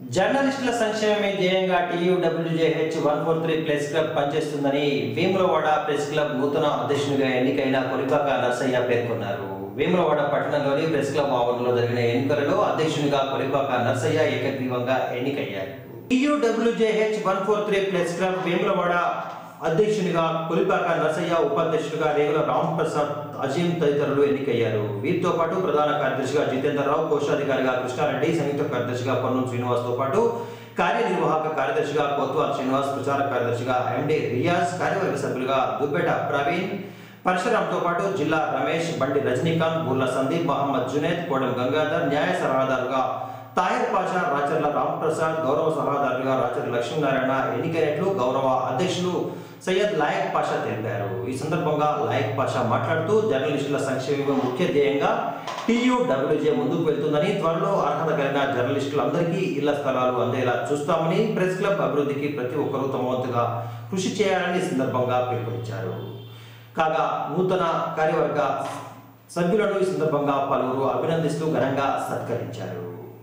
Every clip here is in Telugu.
జర్నలిస్టుల సంక్షేమమే ధ్యేయంగా TUWJH one four three press club పనిచేస్తుందని వేములవాడ ప్రెస్ క్లబ్ నూతన అధ్యక్షునిగా ఎన్నికైన కొలిపాక నర్సయ్య పేర్కొన్నారు వేములవాడ పట్టణంలోని ప్రెస్ క్లబ్ ఆవరణలో జరిగిన ఎన్నికలలో అధ్యక్షునిగా కొలిపాక నర్సయ్య ఏకగ్రీవంగా ఎన్నికయ్యారు TUWJH one four three press club Vemulawada అధ్యక్షునిగా కొలిపాక నర్సయ్య ఉపాధ్యక్షుడిగా రేగుల రామ్ ప్రసాద్ అజీం తదితరులు ఎన్నికయ్యారు వీరితో పాటు ప్రధాన కార్యదర్శిగా జితేందర్రావు కోశాధికారిగా కృష్ణారెడ్డి సంయుక్త కార్యదర్శిగా పొన్నం శ్రీనివాస్ తో పాటు కార్యనిర్వాహక కార్యదర్శిగా కొత్వాల్ శ్రీనివాస్ ప్రచార కార్యదర్శిగా ఎండి రియాజ్ కార్యవర్గ సభ్యులుగా దుబ్బేట ప్రవీణ్ పరశురామ్తో పాటు జిల్లా రమేష్ బండి రజనీకాంత్ బుర్ల సందీప్ మహమ్మద్ జునేద్ కోడెం గంగాధర్ న్యాయ సలహాదారుగా తాహిర్ పాషా రాచర్ల రాంప్రసాద్ గౌరవ సలహాదారుగా రాచర్ల లక్ష్మీనారాయణ ఎన్నికైనట్లు గౌరవ అధ్యక్షులు సయ్యద్ లాయక్ పాషా తెలిపారు ఈ సందర్భంగా లాయక్ పాషా మాట్లాడుతూ జర్నలిస్టుల సంక్షేమం ముఖ్య ధ్యేయంగా టీయూడబ్ల్యూజే ముందుకు వెళ్తుందని త్వరలో అర్హత కలిగిన జర్నలిస్టులందరికీ ఇళ్ల స్థలాలు అందేలా చూస్తామని ప్రెస్ క్లబ్ అభివృద్ధికి ప్రతి ఒక్కరూ తమ వంతుగా కృషి చేయాలని ఈ సందర్భంగా పిలుపునిచ్చారు కాగా నూతన కార్యవర్గ సభ్యులను ఈ సందర్భంగా పలువురు అభినందిస్తూ ఘనంగా సత్కరించారు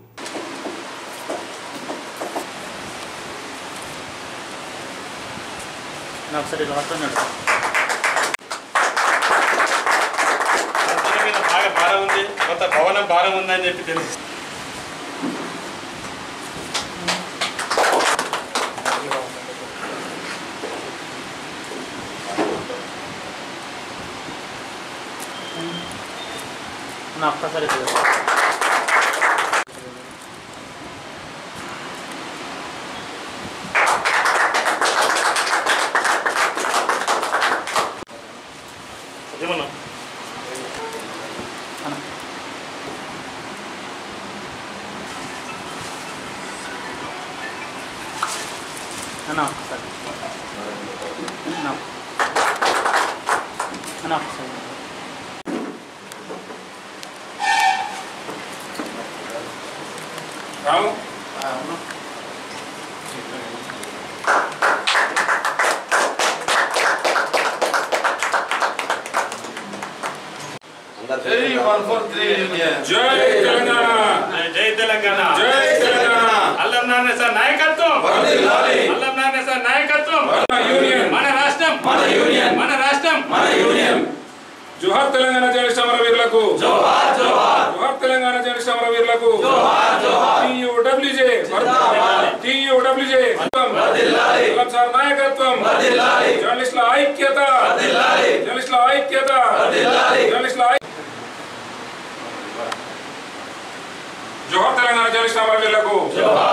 నాకు సరే రాస్తున్నాడు భవనం మీద బాగా భారం ఉంది కొత్త భవనం భారం ఉందని చెప్పి తెలుసు నా ఒక్కసారి చూడు. ఏమన్నా అన్న. అన్న ఒక్కసారి అన్న అన్న ఒక్కసారి రాము జై వన్ ఫోర్ త్రీ యూనియన్ జై తెలంగాణ జై తెలంగాణ జై తెలంగాణ. అల్లం నాన్న సార్ నాయకత్వం వర్ధిల్లాలి. అల్లం నాన్న సార్ నాయకత్వం మన యూనియన్. మన రాష్ట్రం మన యూనియన్. మన రాష్ట్రం మన యూనియన్ జోహార్ తెలంగాణ జన సమర వీరులకు జోహార్ జోహార్ జోహార్ తెలంగాణ జన సమర వీరులకు జోహార్ జోహార్ టీయూడబ్ల్యూజే టీయూడబ్ల్యూజే వర్ధిల్లాలి. సార్ నాయకత్వం వర్ధిల్లాలి. జర్నలిస్టుల ఐక్యత వర్ధిల్లాలి. జర్నలిస్టుల ఐక్యత వర్ధిల్లాలి. జర్నలిస్టుల ఐ- జోహార్ తెలంగాణ జర్నలిస్ట్ సమర వీరులకు జోహార్